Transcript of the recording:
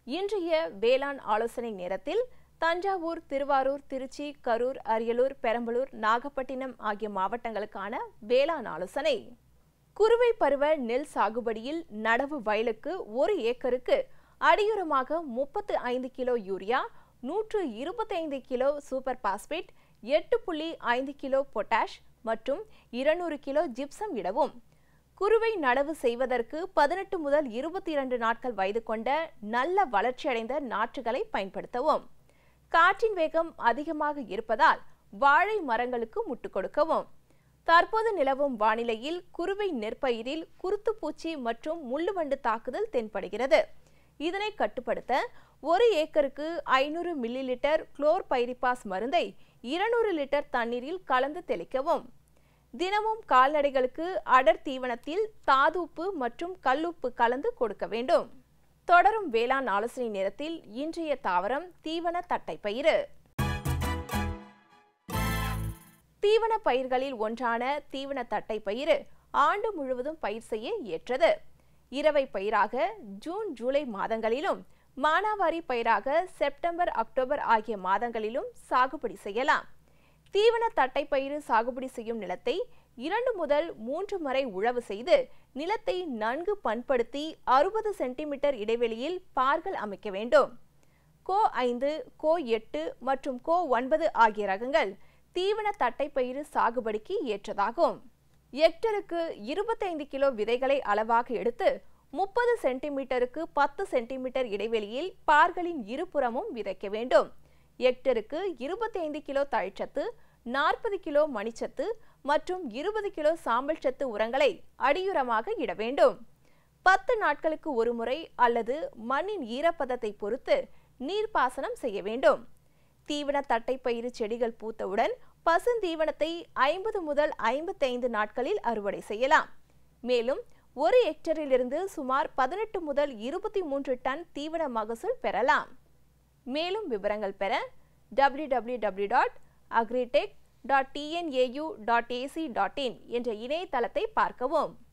இன்றைய வேளாண் ஆலோசனை நேரத்தில் தஞ்சாவூர் திருவாரூர் திருச்சி கரூர் அரியலூர் பெரம்பலூர் நாகப்பட்டினம் ஆகிய மாவட்டங்களுக்கான வேளாண் ஆலோசனை குறுவை பருவ நெல் சாகுபடியில் நடவு வயலுக்கு ஒரு ஏக்கருக்கு அடியுரமாக முப்பத்து ஐந்து கிலோ யூரியா நூற்று இருபத்தைந்து கிலோ சூப்பர் பாஸ்பேட் எட்டு புள்ளி ஐந்து கிலோ பொட்டாஷ் மற்றும் இருநூறு கிலோ ஜிப்சம் இடவும் குறுவை நடவு செய்வதற்கு பதினெட்டு முதல் இருபத்தி இரண்டு நாட்கள் வயது கொண்ட நல்ல வளர்ச்சியடைந்த நாற்றுகளை பயன்படுத்தவும் காற்றின் வேகம் அதிகமாக இருப்பதால் வாழை மரங்களுக்கு முட்டு கொடுக்கவும் தற்போது நிலவும் வானிலையில் குறுவை நெற்பயிரில் குருத்துப்பூச்சி மற்றும் முள்ளுவண்டு தாக்குதல் தென்படுகிறது இதனை கட்டுப்படுத்த ஒரு ஏக்கருக்கு ஐநூறு மில்லி லிட்டர் குளோர் பைரிபாஸ் மருந்தை இருநூறு லிட்டர் தண்ணீரில் கலந்து தெளிக்கவும் தினமும் கால்நடைகளுக்கு அடர் தீவனத்தில் தாதுப்பு மற்றும் கல்லுப்பு கலந்து கொடுக்க வேண்டும் தொடரும் வேளாண் ஆலோசனை நேரத்தில் இன்றைய தாவரம் தீவன தட்டைப்பயிறு தீவன பயிர்களில் ஒன்றான தீவன தட்டைப்பயிறு ஆண்டு முழுவதும் பயிர் செய்ய ஏற்றது இரவை பயிராக ஜூன் ஜூலை மாதங்களிலும் மானாவாரி பயிராக செப்டம்பர் அக்டோபர் ஆகிய மாதங்களிலும் சாகுபடி செய்யலாம் தீவன தட்டைப்பயிறு சாகுபடி செய்யும் நிலத்தை இரண்டு முதல் மூன்று முறை உழவு செய்து நிலத்தை நன்கு பண்படுத்தி அறுபது சென்டிமீட்டர் இடைவெளியில் பார்கள் அமைக்க வேண்டும் கோ ஐந்து கோ எட்டு மற்றும் கோ ஒன்பது ஆகிய ரகங்கள் தீவன தட்டைப்பயிறு சாகுபடிக்கு ஏற்றதாகும் ஹெக்டருக்கு இருபத்தைந்து கிலோ விதைகளை அளவாக எடுத்து முப்பது சென்டிமீட்டருக்கு பத்து சென்டிமீட்டர் இடைவெளியில் பார்களின் இருபுறமும் விதைக்க வேண்டும் ஹெக்டருக்கு இருபத்தைந்து கிலோ தழைச்சத்து நாற்பது கிலோ மணிச்சத்து மற்றும் இருபது கிலோ சாம்பல் சத்து உரங்களை அடியுரமாக இட வேண்டும் பத்து நாட்களுக்கு ஒரு முறை அல்லது மண்ணின் ஈரப்பதத்தை பொறுத்து நீர்ப்பாசனம் செய்ய வேண்டும் தீவன தட்டைப்பயிறு செடிகள் பூத்தவுடன் பசுந்தீவனத்தை ஐம்பது முதல் ஐம்பத்தைந்து நாட்களில் அறுவடை செய்யலாம் மேலும் ஒரு ஹெக்டரிலிருந்து சுமார் பதினெட்டு முதல் இருபத்தி மூன்று டன் தீவன மகசூல் பெறலாம் மேலும் விவரங்கள் பெற W W W dot agritech dot TNAU dot AC dot in என்ற இணையதளத்தை பார்க்கவும்